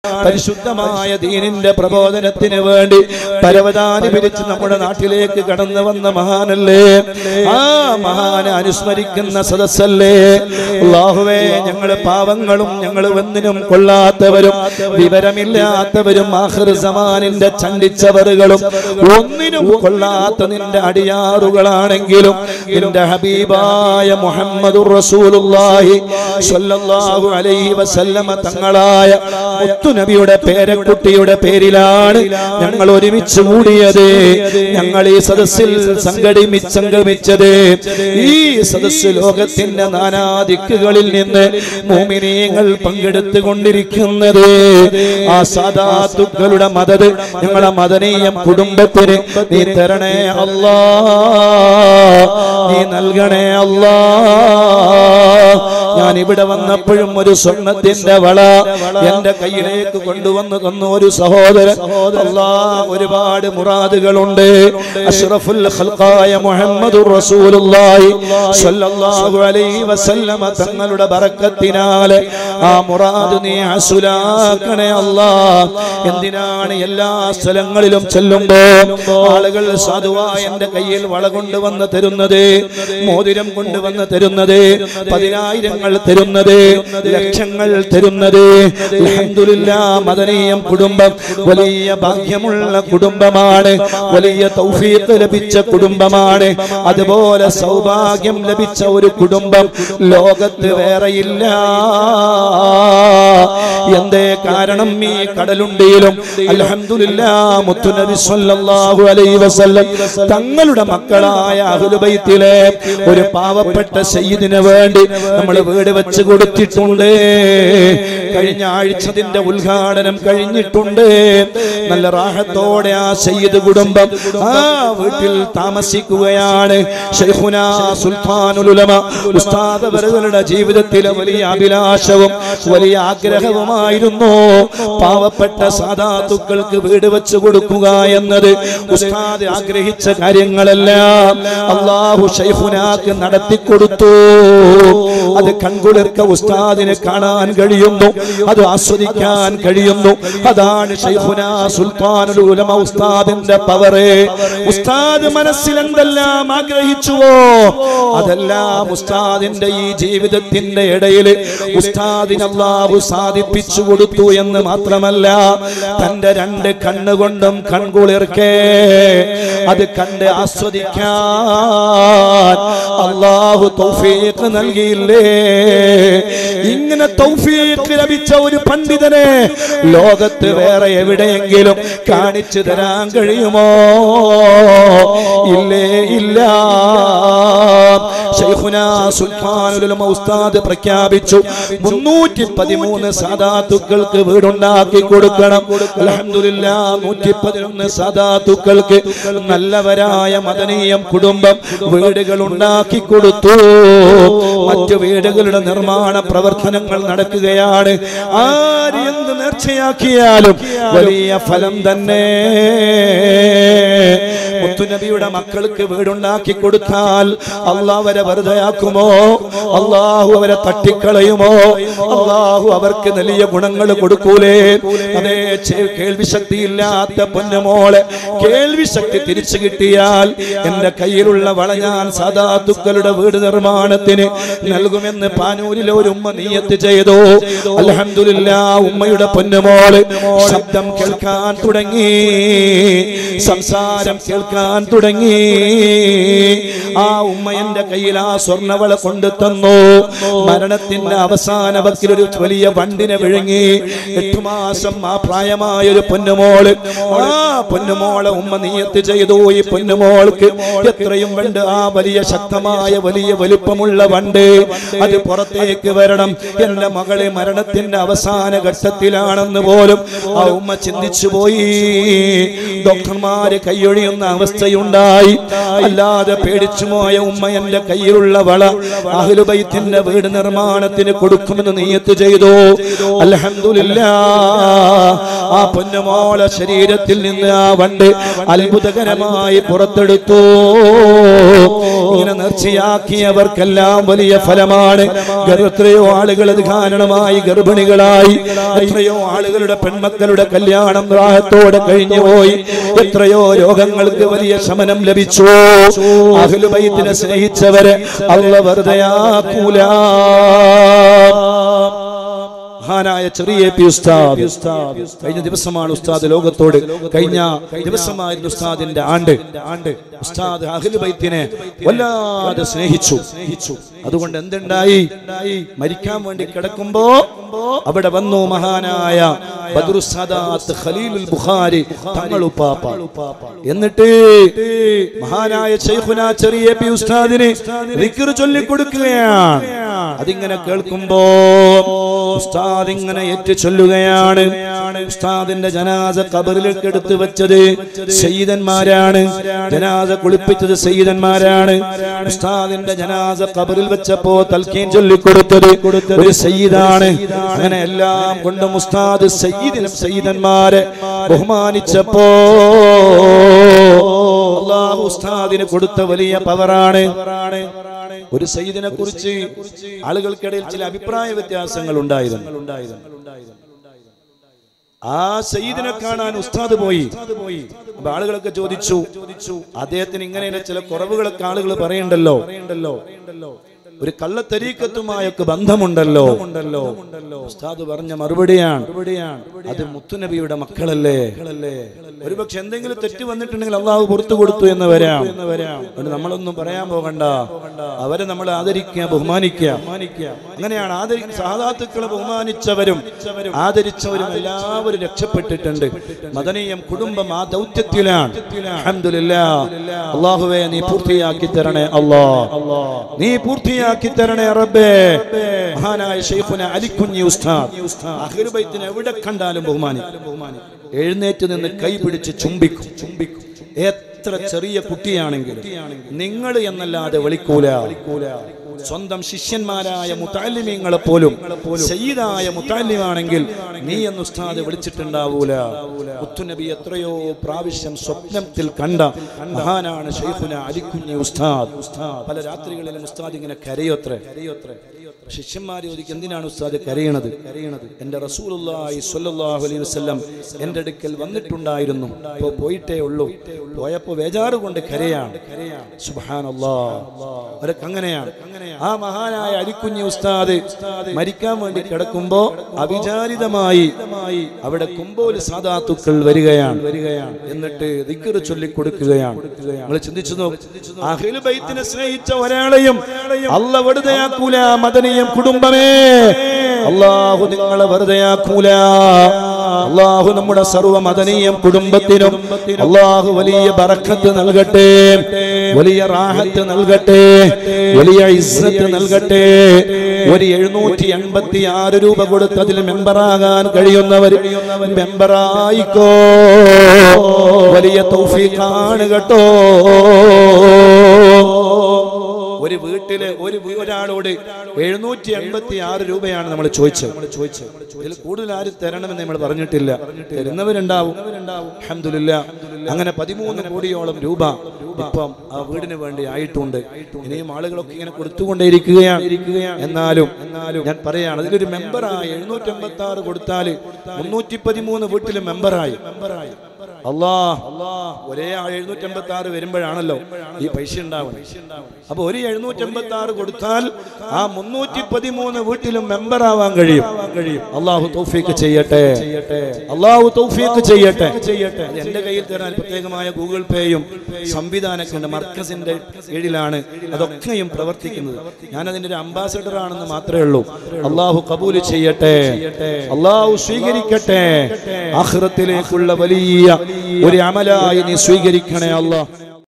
പരിശുദ്ധമായ ദീനിന്റെ പ്രബോധനത്തിന് വേണ്ടി പരവതാനി പിരിച്ച് നമ്മുടെ നാട്ടിലേക്ക് കടന്നു വന്ന മഹാനല്ലേ ആ മഹാനെ അനുസ്മരിക്കുന്ന സദസ്സല്ലേ അള്ളാഹുവേ ഞങ്ങള് പാവങ്ങളും ഞങ്ങൾ ഒന്നിനും കൊള്ളാത്തവരും വിവരമില്ലാത്തവരും ആഖിർ സമാനിന്റെ ചണ്ടിച്ചവറുകളും ഒന്നിനും കൊള്ളാത്ത നിന്റെ അടിയാറുകളാണെങ്കിലും നിന്റെ ഹബീബായ മുഹമ്മദ് റസൂലുള്ളാഹി സ്വല്ലല്ലാഹു അലൈഹി വസല്ലമ തങ്ങളായ മുത്തുനബിയുടെ പേരക്കുട്ടിയുടെ പേരിലാണ് ഞങ്ങൾ ഒരുമിച്ച് കൂടിയത് ഞങ്ങൾ ഈ സദസ്സിൽ സംഘടിമി സംഗമിച്ചത് ഈ സദസ്സ് ലോകത്തിന്റെ നാനാദിക്കുകളിൽ നിന്ന് മോമിനീയങ്ങൾ പങ്കെടുത്തു കൊണ്ടിരിക്കുന്നത് ആ സാധാത്തുക്കളുടെ മദത് ഞങ്ങളെ മദനീയം കുടുംബത്തിന് നീ തരണേ അല്ലാ നീ നൽകണേ അല്ലാ ഞാൻ ഇവിടെ വന്നപ്പോഴും ഒരു സ്വർണത്തിന്റെ വള എന്റെ കയ്യിലേക്ക് കൊണ്ടുവന്നു തന്ന ഒരു സഹോദരൻ അല്ലാ ഒരുപാട് മുറാദുകളുണ്ട് അഷ്റഫുൽ ഖൽഖായ മുഹമ്മദുർ റസൂലുള്ളാഹി സ്വല്ലല്ലാഹു അലൈഹി വസല്ലമ തങ്ങളുടെ ബറക്കത്തിനാൽ ആ മുറാദ് നീ അസുലാക്കണേ അല്ലാ എന്തിനാണ് എല്ലാ സ്ഥലങ്ങളിലും ചെല്ലുമ്പോ ആളുകൾ സാധുവായ എന്റെ കയ്യിൽ വള കൊണ്ടുവന്ന് തരുന്നത് മോതിരം കൊണ്ടുവന്ന് തരുന്നത് പതിനായിരങ്ങൾ തരുന്നത് ലക്ഷങ്ങൾ തരുന്നത് അൽഹംദുലില്ലാ മദനീയം കുടുംബം വലിയ ഭാഗ്യമുള്ള കുടുംബമാണ് വലിയ തൗഫീഖ് ലഭിച്ച കുടുംബമാണ് അതുപോലെ സൗഭാഗ്യം ലഭിച്ച ഒരു കുടുംബം ലോകത്ത് വേറെയില്ല എന്തേ കാരണം ഈ കടലുണ്ടിയിലും അൽഹംദുലില്ലാ മുത്തുനബി സ്വല്ലല്ലാഹു അലൈഹി വസല്ലം തങ്ങളുടെ മക്കളായ അഹ്ലുബൈത്തിലെ ഒരു പാവപ്പെട്ട സയ്യിദിന് വേണ്ടി നമ്മൾ വീട് വെച്ച് കൊടുത്തിട്ടുണ്ട് കഴിഞ്ഞ ആഴ്ച ഇതിന്റെ ഉദ്ഘാടനം കഴിഞ്ഞിട്ടുണ്ട് നല്ല റാഹത്തോടെ ആ സയ്യിദ് കുടുംബം ആ വീട്ടിൽ താമസിക്കുകയാണ് ശൈഖുനാ സുൽത്താനുൽ ഉലമ ഉസ്താദ് അവരുടെ ജീവിതത്തിലെ വലിയ അഭിലാഷവും വലിയ ആഗ്രഹവുമായിരുന്നു പാവപ്പെട്ട സാധാത്തുക്കൾക്ക് വീട് വെച്ച് കൊടുക്കുക എന്നത് ഉസ്താദ് ആഗ്രഹിച്ച കാര്യങ്ങളെല്ലാം അള്ളാഹു ഷൈഖുനാക്ക് നടത്തിക്കൊടുത്തു അത് കൺകുളിർക്ക ഉസ്താദിനെ കാണാൻ കഴിയുന്നു അത് ആസ്വദിക്കാൻ കഴിയുന്നു അതാണ് ഷൈഖുനാ സുൽത്താനുൽ ഉലമ ഉസ്താദിന്റെ പവറ് ഉസ്താദ് മനസ്സിൽ എന്തെല്ലാം ആഗ്രഹിച്ചുവോ അതെല്ലാം ഉസ്താദിന്റെ ഈ ജീവിതത്തിന്റെ ഇടയിൽ ഉസ്താദിന് അള്ളാഹു സാധിപ്പിച്ചു കൊടുത്തു എന്ന് മാത്രമല്ല തന്റെ രണ്ട് കണ്ണുകൊണ്ടും കൺകുളിർക്കേ അത് കണ്ട് ആസ്വദിക്കാൻ അള്ളാഹു തൗഫീഖ് നൽകിയില്ലേ ഇങ്ങനെ തൗഫീഖ് ലഭിച്ച ഒരു പണ്ഡിതനെ ലോകത്ത് വേറെ എവിടെയെങ്കിലും കാണിച്ചു തരാൻ കഴിയുമോ ഇല്ലേ ഇല്ല ശൈഖുനാ സുൽത്താനുൽ ഉലമ ഉസ്താദ് പ്രഖ്യാപിച്ചു മുന്നൂറ്റി പതിമൂന്ന് സാദാത്തുക്കൾക്ക് വീടുണ്ടാക്കി കൊടുക്കണം അൽഹംദുലില്ലാ നൂറ്റി പതിനൊന്ന് സാദാത്തുക്കൾക്ക് നല്ലവരായ മദനീയം കുടുംബം വീടുകൾ ഉണ്ടാക്കി കൊടുത്തു മറ്റു വീടുകളുടെ നിർമ്മാണ പ്രവർത്തനങ്ങൾ നടക്കുകയാണ് ആര് എന്ത് നേർച്ചയാക്കിയാലും വലിയ ഫലം തന്നെ മുത്തുനബിയുടെ മക്കൾക്ക് വീടുണ്ടാക്കി കൊടുത്താൽ അള്ളാഹ് അവരെ വെറുതെയാക്കുമോ അള്ളാഹു അവരെ തട്ടിക്കളയുമോ അള്ളാഹു അവർക്ക് വലിയ ഗുണങ്ങൾ കൊടുക്കൂലേ അതേ ചെ- കേൾവി ശക്തി ഇല്ലാത്ത പൊന്നുമോളെ കേൾവി ശക്തി തിരിച്ചു കിട്ടിയാൽ എന്റെ കയ്യിലുള്ള വള ഞാൻ സാധാത്തുക്കളുടെ വീട് നിർമ്മാണത്തിന് നൽകുമെന്ന് പാനൂരിലെ ഒരു ഉമ്മ നീയത്ത് ചെയ്തു അൽഹംദുലില്ലാ ഉമ്മയുടെ പൊന്നുമോള് ശബ്ദം കേൾക്കാൻ തുടങ്ങി സംസാരം കേൾക്കാൻ തുടങ്ങി ആ ഉമ്മ എന്റെ കയ്യിൽ ആ സ്വർണവള കൊണ്ടു തന്നു മരണത്തിന്റെ അവസാന വക്കിലൊരു വലിയ വണ്ടിനെ വിഴുങ്ങി എട്ടു മാസം ആ പ്രായമായ ഒരു പൊന്നുമോള് ആ പൊന്നുമോളെ ഉമ്മ നീയത്ത് ചെയ്തു ഈ പൊന്നുമോൾക്ക് എത്രയും വേണ്ട ആ വലിയ ശക്തമായ വലിയ വലുപ്പമുള്ള വണ്ട് അത് പുറത്തേക്ക് വരണം എന്റെ മകളെ മരണത്തിന്റെ അവസാന ഘട്ടത്തിലാണെന്ന് പോലും ആ ഉമ്മ ചിന്തിച്ചു പോയി ഡോക്ടർമാര് കൈയൊഴിയുന്ന അവസ്ഥയുണ്ടായി അല്ലാതെ പേടിച്ചു പോയ ഉമ്മ എന്റെ കയ്യിലുള്ള വള അഹ്ലുബൈത്തിന്റെ വീട് നിർമ്മാണത്തിന് കൊടുക്കുമെന്ന് നീയത്ത് ചെയ്തു അൽഹംദുലില്ലാ ആ പൊന്നുമോളെ ശരീരത്തിൽ നിന്ന് ആ വണ്ട് അത്ഭുതകരമായി പുറത്തെടുത്തു ഇങ്ങനെ നേർച്ചയാക്കിയവർക്കെല്ലാം വലിയ ഫലമാണ് ഗർ- എത്രയോ ആളുകൾ അത് കാരണമായി ഗർഭിണികളായി എത്രയോ ആളുകളുടെ പെൺമക്കളുടെ കല്യാണം റാഹത്തോടെ കഴിഞ്ഞുപോയി എത്രയോ രോഗങ്ങൾക്ക് വലിയ ശമനം ലഭിച്ചു അഖിലുബൈത്തിനെ സ്നേഹിച്ചവരെ അല്ല വെറുതെയാക്കൂല മഹാനായ ചെറിയ പി ഉസ്താദ് കഴിഞ്ഞ ദിവസമാണ് ഉസ്താദ് ലോകത്തോട് കഴിഞ്ഞ ദിവസമായിരുന്നു ഉസ്താദിന്റെ ആണ്ട് ആണ്ട് ഉസ്താദ് അഖില് ബൈത്തിനെ വല്ലാതെ സ്നേഹിച്ചു സ്നേഹിച്ചു അതുകൊണ്ട് എന്തുണ്ടായി മരിക്കാൻ വേണ്ടി കിടക്കുമ്പോ അവിടെ വന്നു മഹാനായ ബദ്രു സദാത്ത് ഖലീലുൽ ബുഖാരി തങ്ങളുപ്പാപ്പ എന്നിട്ട് മഹാനായ ശൈഖുന ചെറിയ പി ഉസ്താദിന് ദിക്ർ ചൊല്ലി കൊടുക്കുകയാണ് അതിങ്ങനെ കേൾക്കുമ്പോ ഉസ്താദ് ഇങ്ങനെ ഏറ്റു ചൊല്ലുകയാണ് ഉസ്താദിന്റെ ജനാസ കബറിലേക്ക് എടുത്തു വെച്ചത് സയ്യിദന്മാരാണ് ജനാസ കുളിപ്പിച്ചത് സയ്യിദന്മാരാണ് ഉസ്താദിന്റെ ജനാസ കബറിൽ വെച്ചപ്പോ തൽക്കീൻ ചൊല്ലിക്കൊടുത്തത് ഒരു സയ്യിദാണ് അങ്ങനെ എല്ലാം കൊണ്ടും ഉസ്താദ് സയ്യിദിനും സയ്യിദന്മാരെ ബഹുമാനിച്ചപ്പോ അള്ളാഹു ഉസ്താദിന് കൊടുത്ത വലിയ പവറാണ് ഒരു സയ്യിദിനെ കുറിച്ച് ആളുകൾക്കിടയിൽ ചില അഭിപ്രായ വ്യത്യാസങ്ങൾ ഉണ്ടായിരുന്നു ആ സയ്യിദിനെ കാണാൻ ഉസ്താദ് പോയി അപ്പൊ ആളുകളൊക്കെ ചോദിച്ചു അദ്ദേഹത്തിന് ഇങ്ങനെയുള്ള ചില കുറവുകളൊക്കെ ആളുകൾ പറയണ്ടല്ലോ ഒരു കള്ളത്തരീക്കത്തുമായൊക്കെ ബന്ധമുണ്ടല്ലോ ഉണ്ടല്ലോ ഉസ്താദ് പറഞ്ഞ മറുപടിയാണ് അത് മുത്തുനബിയുടെ മക്കളല്ലേ ഒരുപക്ഷെ എന്തെങ്കിലും തെറ്റ് വന്നിട്ടുണ്ടെങ്കിൽ അള്ളാഹു പുറത്തു കൊടുത്തു എന്ന് വരാം അതുകൊണ്ട് നമ്മളൊന്നും പറയാൻ പോകണ്ട അവരെ നമ്മൾ ആദരിക്കുക ബഹുമാനിക്കുക അങ്ങനെയാണ് ആദരി സാധാത്തുക്കളെ ബഹുമാനിച്ചവരും ആദരിച്ചവരും എല്ലാവരും രക്ഷപ്പെട്ടിട്ടുണ്ട് മദനീയം കുടുംബം ആ ദൗത്യത്തിലാണ് അൽഹംദുലില്ലാ അള്ളാഹുവേ നീ പൂർത്തിയാക്കി തരണേ അല്ലാ നീ പൂർത്തിയാക്കി തരണേ റബ്ബേ മഹാനായ ഷെയ്ഖുന അലിക്കുഞ്ഞി ഉസ്താദ് അഹ്ലുബൈത്തിനെ എവിടെ കണ്ടാലും ബഹുമാനി എഴുന്നേറ്റ് നിന്ന് കൈ പിടിച്ച് ചുംബിക്കും ചുംബിക്കും എത്ര ചെറിയ കുട്ടിയാണെങ്കിലും നിങ്ങൾ എന്നല്ലാതെ വിളിക്കൂല സ്വന്തം ശിഷ്യന്മാരായ മുത്താലിമീങ്ങളെ പോലും സയ്യിദായ മുത്താലിമാണെങ്കിൽ നീ എന്ന് ഉസ്താദ് വിളിച്ചിട്ടുണ്ടാവൂല മുത്തുനബി എത്രയോ പ്രാവശ്യം സ്വപ്നത്തിൽ കണ്ട മഹാനാണ് ഷെയ്ഖുന അലിക്കുഞ്ഞി ഉസ്താദ് പല രാത്രികളിലും ഉസ്താദ് ഇങ്ങനെ കരയോത്രേ കരയോത്രേ ശിഷ്യന്മാരെ ചോദിക്കും എന്തിനാണ് ഉസ്താദ് കരയണത് കരയണത് എന്റെ റസൂലുള്ളാഹി സ്വല്ലല്ലാഹു അലൈഹി വസല്ലം എന്റെ അടുക്കൽ വന്നിട്ടുണ്ടായിരുന്നു ഇപ്പോ പോയിട്ടേ ഉള്ളൂ പോയപ്പോ വേജാറ് കൊണ്ട് കരയാണ് സുബ്ഹാനല്ലാഹ് അവരൊക്കെ അങ്ങനെയാണ് ആ മഹാനായ അരിക്കുഞ്ഞി ഉസ്താദ് മരിക്കാൻ വേണ്ടി കിടക്കുമ്പോ അവിചാരിതമായി അവിടെ കുമ്പോല് സാധാത്തുക്കൾ വരികയാണ് വരികയാണ് എന്നിട്ട് ദിക്കർ ചൊല്ലി കൊടുക്കുകയാണ് നിങ്ങൾ ചിന്തിച്ചു നോക്കും അഖിൽ ബൈത്തിനെ സ്നേഹിച്ച ഒരാളെയും അല്ല വെറുതെയാക്കൂല മദനീയം കുടുംബമേ അള്ളാഹു നിങ്ങളെ വെറുതെയാക്കൂല അള്ളാഹു നമ്മുടെ സർവ്വ മദനീയം കുടുംബത്തിനും അള്ളാഹു വലിയ ബറക്കത്ത് നൽകട്ടെ വലിയ റാഹത്ത് നൽകട്ടെ വലിയ ഇസ്സത്ത് നൽകട്ടെ ഒരു എഴുന്നൂറ്റി എൺപത്തി ആറ് രൂപ കൊടുത്ത് അതിൽ മെമ്പറാകാൻ കഴിയുന്നവർ മെമ്പറായിക്കോ വലിയ തൗഫീഖാണ് കേട്ടോ ഒരു വീട്ടില് ഒരു വീ- ഒരാളോട് എഴുന്നൂറ്റി എൺപത്തി ആറ് രൂപയാണ് നമ്മൾ ചോദിച്ചത് നമ്മൾ ചോദിച്ചത് ഇതിൽ കൂടുതൽ ആരും തരണമെന്ന് നമ്മൾ പറഞ്ഞിട്ടില്ല തരുന്നവരുണ്ടാവും അൽഹംദുലില്ലാ അങ്ങനെ പതിമൂന്ന് കോടിയോളം രൂപ ഇപ്പം ആ വീടിന് വേണ്ടി ആയിട്ടുണ്ട് ഇനിയും ആളുകളൊക്കെ ഇങ്ങനെ കൊടുത്തുകൊണ്ടേയിരിക്കുകയാണ് എന്നാലും എന്നാലും ഞാൻ പറയാണ് അതിലൊരു മെമ്പറായി എഴുന്നൂറ്റി എൺപത്തി ആറ് കൊടുത്താൽ മുന്നൂറ്റി പതിമൂന്ന് വീട്ടിൽ മെമ്പറായി മെമ്പറായി അല്ലാ ഒരേ എഴുന്നൂറ്റി എൺപത്തി ആറ് വരുമ്പോഴാണല്ലോ ഈ പൈസ ഉണ്ടാവുന്നത് അപ്പൊ ഒരു എഴുന്നൂറ്റി എൺപത്തി ആറ് കൊടുത്താൽ ആ മുന്നൂറ്റി പതിമൂന്ന് വീട്ടിലും മെമ്പർ ആവാൻ കഴിയും കഴിയും അള്ളാഹു തൗഫീക്ക് ചെയ്യട്ടെ അള്ളാഹു തൗഫീക്ക് ചെയ്യട്ടെ ചെയ്യട്ടെ അത് എന്റെ കയ്യിൽ തരാൻ പ്രത്യേകമായ ഗൂഗിൾ പേയും സംവിധാനമൊക്കെ ഉണ്ട് മർക്കസിന്റെ കീഴിലാണ് അതൊക്കെയും പ്രവർത്തിക്കുന്നത് ഞാൻ അതിന്റെ ഒരു അംബാസഡർ ആണെന്ന് മാത്രമേ ഉള്ളൂ അള്ളാഹു കബൂല് ചെയ്യട്ടെ അള്ളാഹു സ്വീകരിക്കട്ടെ ആഖിറത്തിലേക്കുള്ള വലിയ ഒരു അമലായി നീ സ്വീകരിക്കണേ അള്ളാഹ്